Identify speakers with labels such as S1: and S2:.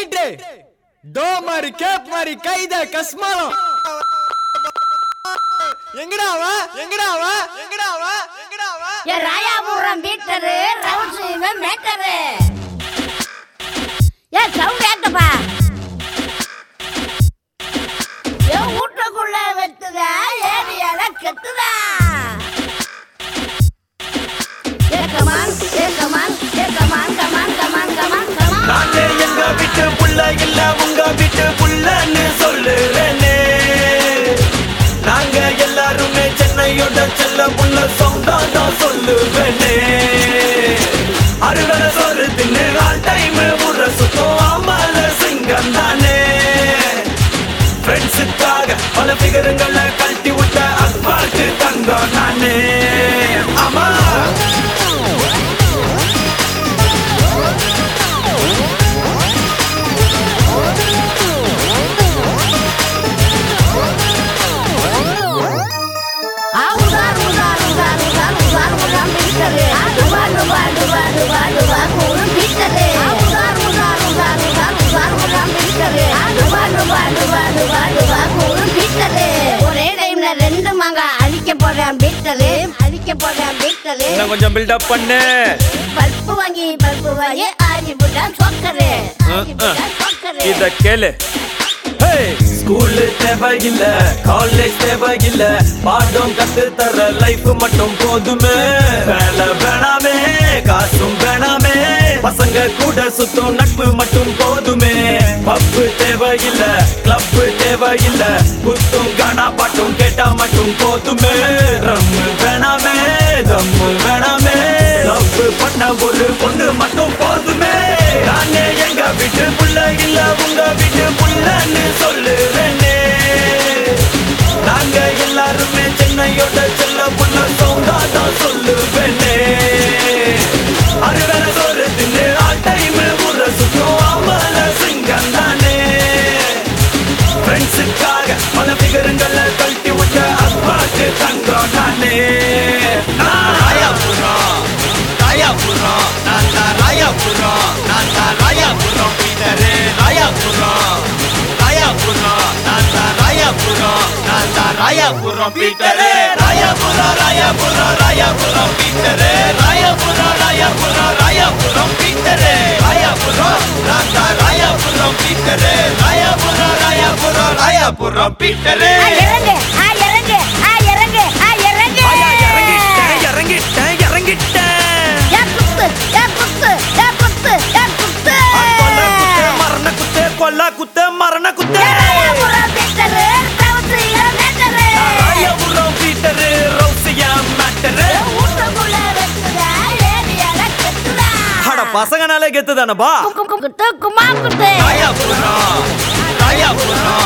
S1: beat to மாதிரி gap மாதிரி கைத கஸ்மாலம் எங்கடா வா எங்கடா வா எங்கடா வா எங்கடா வா
S2: ஏ ராயாபுரம் பீட்டரு ரவுண்ட்ஸ் இவன் மேட்டரு ஏ சவுண்ட் ஏத்தப்பா ஏ வீட்டுக்குள்ள வெத்துதா ஏரியால கெத்துதா ஏ கமான் ஏ கமான் ஏ come on come on come on come on come on
S3: நானே எங்க வீட்டு புள்ள இல்ல உங்க வீட்டு புள்ளன்னு சொல்லுறேனே நாங்க எல்லாருமே சென்னையோட செல்ல புள்ள சொந்தா தான் சொல்லுவேனே அறுவடை சோறு தின்னு ஆல் டைம் ஊற சுத்தம் ஆமால சிங்கம் தானே ஃப்ரெண்ட்ஸுக்காக பல பிகரங்களை கழட்டி விட்ட அஸ்பால்ட்டு தங்கம் நானே ஆமா
S2: ஆ உதார் உதார் உதார் உதார் உதார் உதார் பீட்டரு ஆ டுபா டுபா டுபா டுபா டுபா கூறு பீட்டரு ஆ உதார் உதார் உதார் உதார் உதார் உதார் பீட்டரு ஆ டுபா டுபா டுபா டுபா டுபா கூறு பீட்டரு ஒரே டைம்ல ரெண்டு மங்க அழிக்க போறேன் பீட்டரு அழிக்க போறேன் பீட்டரு
S3: இன்னும் கொஞ்சம் பில்டப் பண்ணு
S2: பல்பு வாங்கி பல்பு வாங்கி ஆஜி புட்டா சொக்கரு ஆஜி புட்டா சொக்கரு
S3: இத கேளு ஸ்கூலு தேவையில்ல காலேஜ் தேவையில்ல பாடம் கத்து தர லைஃப் மட்டும் போதுமே வேலை வேணாமே காசும் வேணாமே பசங்க கூட சுத்தும் நட்பு மட்டும் போதுமே பப்பு தேவையில்ல கிளப் தேவையில்ல குத்தும் கானா பாட்டும் கேட்டா மட்டும் போதுமே ரம்மு வேணாமே தம்மு வேணாமே லவ் பண்ண ஒரு பொண்ணு மட்டும் போதுமே நானே எங்க வீட்டு புள்ள இல்ல உங்க வீட்டு புள்ளன்னு சொல்லுறேனே நாங்க எல்லாருமே சென்னையோட செல்ல புள்ள சொந்தா தான் சொல்லுவேனே அறுவரை சோறு தின்னு ஆல் டைம் ஊற சுத்தம் ஆமல சிங்கம் தானே ஃப்ரெண்ட்ஸுக்காக பல பிகரங்களை கழட்டி விட்ட அப்பாக்கு தங்கம் நானே நான் ராயாபுரம் ராயாபுரம் நான் தான் ராயாபுரம் நான் தான் ராயாபுரம் பீட்டரு ராயாபுரம் ராயாபுரம் நான் தான் ராயாபுரம் நான் தான் Royapuram Peter Royapuram Royapuram Royapuram Peter Royapuram Royapuram Royapuram Peter Royapuram நான் தான் ராயாபுரம் பீட்டரு ராயாபுரம் ராயாபுரம் ராயாபுரம் பீட்டரு
S2: ஆ இறங்கு ஆ இறங்கு ஆ இறங்கு ஆ இறங்கு
S3: இறங்கிட்டேன் இறங்கிட்டேன் இறங்கிட்டேன்
S2: ஏ குத்து ஏ குத்து ஏ குத்து ஏ குத்து
S3: கொல்ல குத்து மரண குத்து கொல்ல குத்து மரண குத்து
S2: ராயாபுரம் பீட்டரு ரவுண்ட்ஸ் இவன் மேட்டரு
S3: ராயபுரம் பீட்டரு ரவுசியா மேட்டரு
S2: வீட்டுக்குள்ள வெத்துதா ஏரியால கெத்துதா
S3: அட பசங்கனாலே கெத்து தானப்பா
S2: குக்கு குத்து குமா குத்து
S3: ராயபுரம் ராயபுரம்